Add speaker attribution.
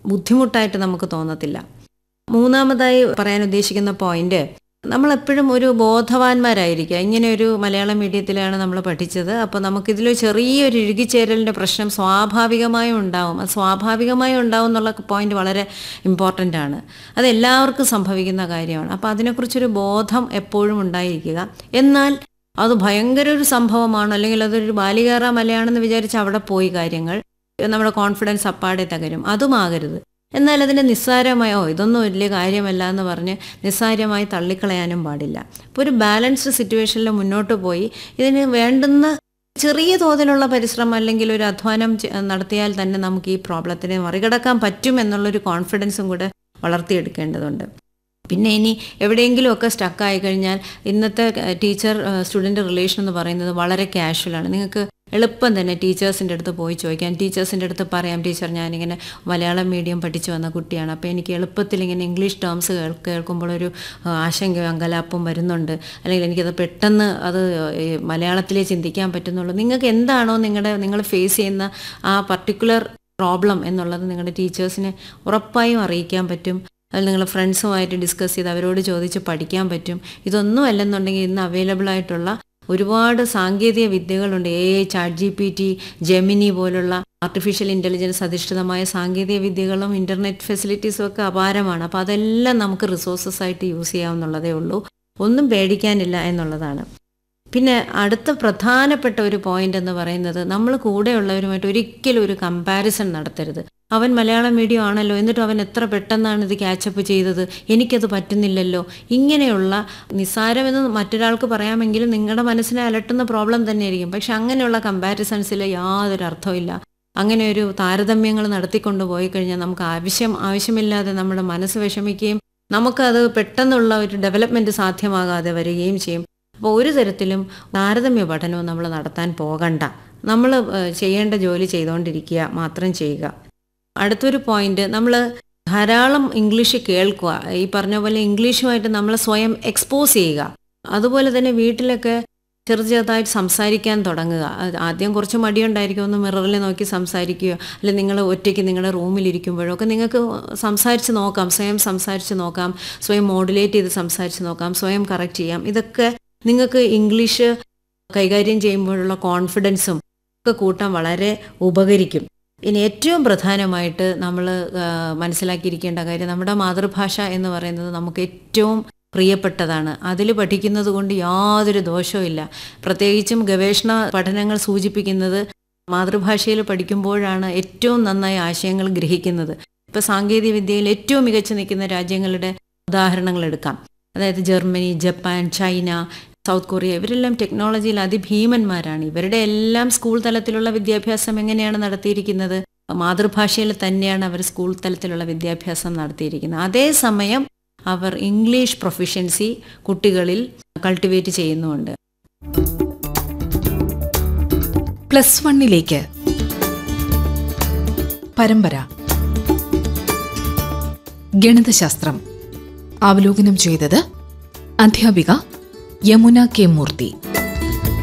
Speaker 1: ബുദ്ധിമുട്ടായിട്ട് നമുക്ക് തോന്നത്തില്ല മൂന്നാമതായി പറയാൻ ഉദ്ദേശിക്കുന്ന പോയിന്റ് നമ്മളെപ്പോഴും ഒരു ബോധവാന്മാരായിരിക്കുക ഇങ്ങനെ ഒരു മലയാളം മീഡിയത്തിലാണ് നമ്മൾ പഠിച്ചത് അപ്പോൾ നമുക്കിതിൽ ചെറിയൊരു ഇഴുകിച്ചേരലിൻ്റെ പ്രശ്നം സ്വാഭാവികമായും ഉണ്ടാവും അത് സ്വാഭാവികമായും ഉണ്ടാവും എന്നുള്ള പോയിന്റ് വളരെ ഇമ്പോർട്ടൻ്റ് ആണ് അത് എല്ലാവർക്കും സംഭവിക്കുന്ന കാര്യമാണ് അപ്പോൾ അതിനെക്കുറിച്ചൊരു ബോധം എപ്പോഴും ഉണ്ടായിരിക്കുക എന്നാൽ അത് ഭയങ്കര ഒരു സംഭവമാണ് അല്ലെങ്കിൽ അതൊരു ബാലികാറ മലയാണെന്ന് വിചാരിച്ച് അവിടെ പോയി കാര്യങ്ങൾ നമ്മുടെ കോൺഫിഡൻസ് അപ്പാടെ തകരും അതുമാകരുത് എന്നാൽ അതിനെ നിസ്സാരമായോ ഇതൊന്നും വലിയ കാര്യമല്ല എന്ന് പറഞ്ഞ് നിസ്സാരമായി തള്ളിക്കളയാനും പാടില്ല അപ്പോൾ ഒരു ബാലൻസ്ഡ് സിറ്റുവേഷനിൽ മുന്നോട്ട് പോയി ഇതിന് വേണ്ടുന്ന ചെറിയ തോതിലുള്ള പരിശ്രമം അല്ലെങ്കിൽ ഒരു അധ്വാനം ചെ- നടത്തിയാൽ തന്നെ നമുക്ക് ഈ പ്രോബ്ലത്തിനെ മറികടക്കാൻ പറ്റും എന്നുള്ളൊരു കോൺഫിഡൻസും കൂടെ വളർത്തിയെടുക്കേണ്ടതുണ്ട് പിന്നെ ഇനി എവിടെയെങ്കിലുമൊക്കെ സ്റ്റക്കായി കഴിഞ്ഞാൽ ഇന്നത്തെ ടീച്ചർ സ്റ്റുഡൻറ്റ് റിലേഷൻ എന്ന് പറയുന്നത് വളരെ കാഷ്വലാണ് നിങ്ങൾക്ക് എളുപ്പം തന്നെ ടീച്ചേഴ്സിൻ്റെ അടുത്ത് പോയി ചോദിക്കാം ടീച്ചേഴ്സിൻ്റെ അടുത്ത് പറയാം ടീച്ചർ ഞാനിങ്ങനെ മലയാളം മീഡിയം പഠിച്ചു വന്ന കുട്ടിയാണ് അപ്പോൾ എനിക്ക് എളുപ്പത്തിൽ ഇങ്ങനെ ഇംഗ്ലീഷ് ടേംസ് കേൾ കേൾക്കുമ്പോൾ ഒരു ആ, ആശങ്കയോ അങ്കലാപ്പും വരുന്നുണ്ട് അല്ലെങ്കിൽ എനിക്കത് പെട്ടെന്ന് അത് ഈ മലയാളത്തിലേ ചിന്തിക്കാൻ പറ്റുന്നുള്ളൂ നിങ്ങൾക്ക് എന്താണോ നിങ്ങളുടെ നിങ്ങൾ ഫേസ് ചെയ്യുന്ന ആ പർട്ടിക്കുലർ പ്രോബ്ലം എന്നുള്ളത് നിങ്ങളുടെ ടീച്ചേഴ്സിനെ ഉറപ്പായും അറിയിക്കാൻ പറ്റും അതിൽ നിങ്ങൾ ഫ്രണ്ട്സുമായിട്ട് ഡിസ്കസ് ചെയ്ത് അവരോട് ചോദിച്ച് പഠിക്കാൻ പറ്റും ഇതൊന്നും അല്ലെന്നുണ്ടെങ്കിൽ ഇന്ന് അവൈലബിൾ ആയിട്ടുള്ള ഒരുപാട് സാങ്കേതിക വിദ്യകളുണ്ട് A I chat G P T Gemini പോലുള്ള ആർട്ടിഫിഷ്യൽ ഇൻ്റലിജൻസ് അധിഷ്ഠിതമായ സാങ്കേതിക വിദ്യകളും ഇൻ്റർനെറ്റ് ഫെസിലിറ്റീസും ഒക്കെ അപാരമാണ് അപ്പോൾ അതെല്ലാം നമുക്ക് റിസോഴ്സസ് ആയിട്ട് യൂസ് ചെയ്യാവുന്നുള്ളതേ ഉള്ളൂ ഒന്നും പേടിക്കാനില്ല എന്നുള്ളതാണ് പിന്നെ അടുത്ത പ്രധാനപ്പെട്ട ഒരു പോയിന്റ് എന്ന് പറയുന്നത് നമ്മൾ കൂടെയുള്ളവരുമായിട്ട് ഒരിക്കലും ഒരു കമ്പാരിസൺ നടത്തരുത് അവൻ മലയാളം മീഡിയം ആണല്ലോ എന്നിട്ടും അവൻ എത്ര പെട്ടെന്നാണ് ഇത് ക്യാച്ചപ്പ് ചെയ്തത് എനിക്കത് പറ്റുന്നില്ലല്ലോ ഇങ്ങനെയുള്ള നിസ്സാരമെന്ന് മറ്റൊരാൾക്ക് പറയാമെങ്കിലും നിങ്ങളുടെ മനസ്സിനെ അലട്ടുന്ന പ്രോബ്ലം തന്നെയായിരിക്കും പക്ഷെ അങ്ങനെയുള്ള കമ്പാരിസൺസിൽ യാതൊരു അർത്ഥമില്ല അങ്ങനെ ഒരു താരതമ്യങ്ങൾ നടത്തിക്കൊണ്ട് പോയി കഴിഞ്ഞാൽ നമുക്ക് ആവശ്യം ആവശ്യമില്ലാതെ നമ്മുടെ മനസ്സ് വിഷമിക്കുകയും നമുക്കത് പെട്ടെന്നുള്ള ഒരു ഡെവലപ്മെൻറ്റ് സാധ്യമാകാതെ വരികയും ചെയ്യും അപ്പോൾ ഒരു തരത്തിലും താരതമ്യ പഠനവും നമ്മൾ നടത്താൻ പോകണ്ട നമ്മൾ ചെയ്യേണ്ട ജോലി ചെയ്തുകൊണ്ടിരിക്കുക മാത്രം ചെയ്യുക അടുത്തൊരു പോയിന്റ് നമ്മൾ ധാരാളം ഇംഗ്ലീഷ് കേൾക്കുക ഈ പറഞ്ഞ പോലെ ഇംഗ്ലീഷുമായിട്ട് നമ്മൾ സ്വയം എക്സ്പോസ് ചെയ്യുക അതുപോലെ തന്നെ വീട്ടിലൊക്കെ ചെറു ചെറുതായിട്ട് സംസാരിക്കാൻ തുടങ്ങുക അത് ആദ്യം കുറച്ച് മടിയുണ്ടായിരിക്കും ഒന്ന് മിററിൽ നോക്കി സംസാരിക്കുകയോ അല്ലെങ്കിൽ നിങ്ങൾ ഒറ്റയ്ക്ക് നിങ്ങളുടെ റൂമിലിരിക്കുമ്പോഴോ ഒക്കെ നിങ്ങൾക്ക് സംസാരിച്ച് നോക്കാം സ്വയം സംസാരിച്ച് നോക്കാം സ്വയം മോഡുലേറ്റ് ചെയ്ത് സംസാരിച്ച് നോക്കാം സ്വയം കറക്റ്റ് ചെയ്യാം ഇതൊക്കെ നിങ്ങൾക്ക് ഇംഗ്ലീഷ് കൈകാര്യം ചെയ്യുമ്പോഴുള്ള കോൺഫിഡൻസും ഒക്കെ കൂട്ടാൻ വളരെ ഉപകരിക്കും ഇനി ഏറ്റവും പ്രധാനമായിട്ട് നമ്മൾ മനസ്സിലാക്കിയിരിക്കേണ്ട കാര്യം നമ്മുടെ മാതൃഭാഷ എന്ന് പറയുന്നത് നമുക്ക് ഏറ്റവും പ്രിയപ്പെട്ടതാണ് അതിൽ പഠിക്കുന്നത് കൊണ്ട് യാതൊരു ദോഷവും ഇല്ല പ്രത്യേകിച്ചും ഗവേഷണ പഠനങ്ങൾ സൂചിപ്പിക്കുന്നത് മാതൃഭാഷയിൽ പഠിക്കുമ്പോഴാണ് ഏറ്റവും നന്നായി ആശയങ്ങൾ ഗ്രഹിക്കുന്നത് ഇപ്പോൾ സാങ്കേതിക വിദ്യയിൽ ഏറ്റവും മികച്ചു നിൽക്കുന്ന രാജ്യങ്ങളുടെ ഉദാഹരണങ്ങൾ എടുക്കാം അതായത് Germany Japan China South Korea ഇവരെല്ലാം ടെക്നോളജിയിൽ അതിഭീമന്മാരാണ് ഇവരുടെ എല്ലാം സ്കൂൾ തലത്തിലുള്ള വിദ്യാഭ്യാസം എങ്ങനെയാണ് നടത്തിയിരിക്കുന്നത് മാതൃഭാഷയിൽ തന്നെയാണ് അവർ സ്കൂൾ തലത്തിലുള്ള വിദ്യാഭ്യാസം നടത്തിയിരിക്കുന്നത് അതേസമയം അവർ ഇംഗ്ലീഷ് പ്രൊഫിഷ്യൻസി കുട്ടികളിൽ കൾട്ടിവേറ്റ് ചെയ്യുന്നുമുണ്ട്
Speaker 2: പ്ലസ് വണ്ണിലേക്ക് പരമ്പര ഗണിതശാസ്ത്രം അവലോകനം ചെയ്തത് അധ്യാപിക യമുന കെ മൂർത്തി